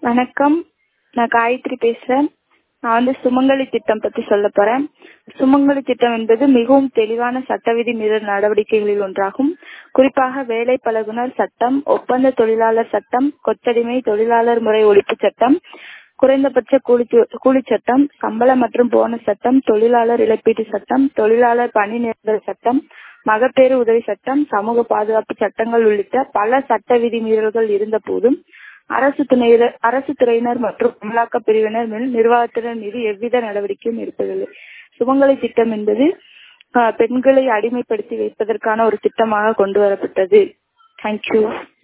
வணக்கம் நான் காயத்ரி பேசுறேன் நான் வந்து சுமங்கலி திட்டம் பத்தி சொல்ல போறேன் சுமங்கலி திட்டம் என்பது மிகவும் தெளிவான சட்ட விதி மீறல் நடவடிக்கைகளில் ஒன்றாகும் குறிப்பாக வேலை பழகுனர் சட்டம் ஒப்பந்த தொழிலாளர் சட்டம் கொத்தடிமை தொழிலாளர் முறை ஒழிப்பு சட்டம் குறைந்தபட்ச கூலி கூலி சட்டம் சம்பள மற்றும் போனஸ் சட்டம் தொழிலாளர் இழப்பீட்டு சட்டம் தொழிலாளர் பணி நிரந்தர சட்டம் மகப்பேறு உதவி சட்டம் சமூக பாதுகாப்பு சட்டங்கள் உள்ளிட்ட பல சட்ட விதி மீறல்கள் இருந்த போதும் அரசு துணையினர் அரசு துறையினர் மற்றும் அமலாக்க பிரிவினர் மேல் நிர்வாகத்தினர் மீது எவ்வித நடவடிக்கையும் இருப்பதில்லை சுமங்கலி திட்டம் என்பது பெண்களை அடிமைப்படுத்தி வைப்பதற்கான ஒரு திட்டமாக கொண்டு வரப்பட்டது தேங்க்யூ